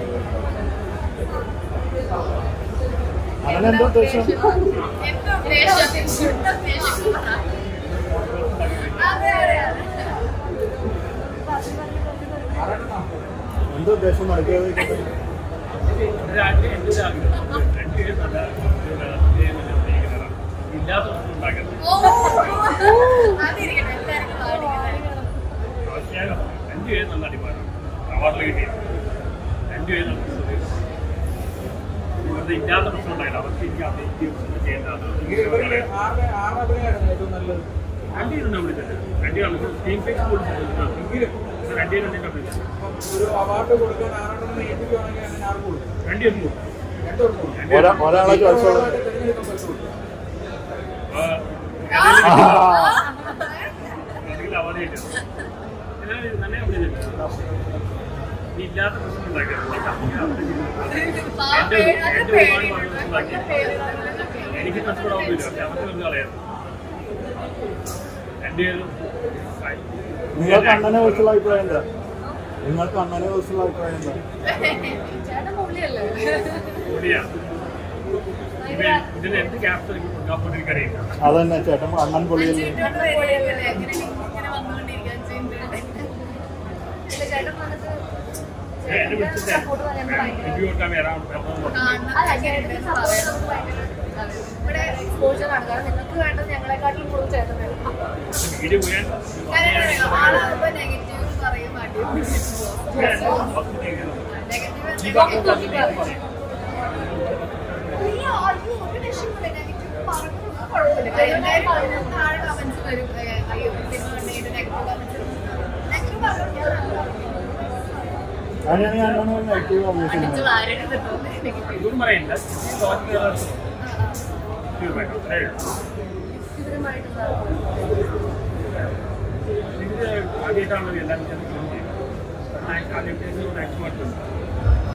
അതിനെന്താ ഉദ്ദേശം എന്താ ഉദ്ദേശം? എന്താ ഉദ്ദേശം? അതെ, അതെ, അതെ. എന്താ ഉദ്ദേശം നടക്കിയത് ഒരാൾക്ക് എൻ്റെ ഒരു ആഗ്രഹം രണ്ടുപേരും നല്ല ഇല്ലാത്ത ഒന്നും ഉണ്ടാക്കരുത് ഓ, അതിരിക്കട്ടെ, എല്ലാവർക്കും പാടിക്കുന്നത്. അവസ്ഥയാലും രണ്ടുപേരും നല്ല അടിമാറാണ് അവാർഡിൽ കിട്ടിയത് രണ്ടുപേരും നല്ല സുഖം. ഇവരുടെ ഇല്ലാത്ത പ്രശ്നം ഉണ്ടായില്ല അവർക്ക് എനിക്ക് അഭിനയിക്കും ചെയ്യേണ്ടത് രണ്ടുപേരും വിളിച്ചത് രണ്ടുപേരും സ്ക്രീൻ ഫേസ് കൊടുത്തിട്ടുണ്ട് രണ്ടുപേരും രണ്ടുപേരും വിളിച്ചത് ഒരു അവാർഡ് കൊടുക്കാൻ ആരോടൊന്നും ഏൽപ്പിക്കുവാണെങ്കിൽ അങ്ങനെ ആർക്ക് കൊടുക്കും രണ്ടുപേരും കൊടുക്കും രണ്ടുപേർക്കും കൊടുക്കും. ഒരാ- ഒരാളെ ചോദിച്ചോളൂ തിരഞ്ഞെടുക്കാൻ പറ്റുള്ളൂ അപ്പോൾ അല്ലെങ്കിൽ അവാർഡ് കിട്ടിയത് ഞാൻ തന്നെ വിളിച്ചിട്ടുണ്ട് ഈ ഇല്ലാത്ത പ്രശ്നം ഉണ്ടാക്കരുത് പാവം എൻ്റെ അത് എൻ്റെ ഒരുപാട് പേടിയുണ്ട്. പ്രശ്നം ഉണ്ടാക്കി പേടിയുണ്ട്. എനിക്ക് നഷ്ടപ്പെടാവുന്നില്ല പക്ഷെ അവർക്ക് വെറുതെ കളയാറ് രണ്ടുപേരും നിങ്ങൾക്ക് അണ്ണനെ കുറിച്ചുള്ള അഭിപ്രായം എന്താ നിങ്ങൾക്ക് അണ്ണനെ കുറിച്ചുള്ള അഭിപ്രായം എന്താ ചേട്ടൻ പുള്ളിയല്ലേ കൂടിയാണ് ഇത് ഇതിന് എന്ത് ക്യാപ്റ്റൻ എനിക്ക് കൊടുക്കാൻ പോലും എനിക്കറിയില്ല അതന്നെ ചേട്ടൻ അണ്ണൻ അഞ്ച് പൊളിയല്ലേ മിനിറ്റ് കൊണ്ട് വരികയല്ലേ എങ്ങനെ ഇങ്ങനെ വന്നുകൊണ്ടിരിക്കുക അഞ്ച് മിനിറ്റ് ഇല്ല, ചേട്ടൻ വന്നിട്ട് ഞാൻ എന്നെ വിളിച്ചിട്ട് സപ്പോർട്ട് പറയാൻ ഭയങ്കര റിവ്യൂ കിട്ടാൻ വരാൻ വരണം അല്ല ചേട്ടൻ സപ്പോർട്ട് നമുക്ക് ഭയങ്കര ഇതാണ്. ഇവിടെ എക്സ്പോഷർ ആണ് കാരണം നിങ്ങൾക്ക് വേണ്ടത് ഞങ്ങളെക്കാട്ടിലും കൂടുതൽ ചേട്ടൻ വേണം വീഡിയോ പോയാൽ ആളാകുമ്പോ നെഗറ്റീവ് പറയും നെഗറ്റീവ് നീ ആർക്കും ഒരു രക്ഷയില്ല നെഗറ്റീവ് പറഞ്ഞൊന്നും കുഴപ്പമില്ല എല്ലാവരും താഴെ കമന്റ്സ് വരും ഏ, അയ്യോ സിനിമ കണ്ടെങ്കിൽ നെഗറ്റീവ് കമന്റ്സ് നെഗറ്റീവ് പറഞ്ഞു അങ്ങനെയാണെങ്കിൽ അണ്ണന് നെഗറ്റീവ് അഭിനയിക്കുന്നു അടിച്ച് വാരെടുത്തിട്ടോ നെഗറ്റീവ് ഇതൊന്നും പറയില്ല തീർച്ചയായിട്ടും ഇവരുമായിട്ടുള്ള ഇത് ആദ്യമായിട്ടാണല്ലോ എല്ലാവരും ചെയ്യുന്നത് ആദ്യമായിട്ട് ആക്ട്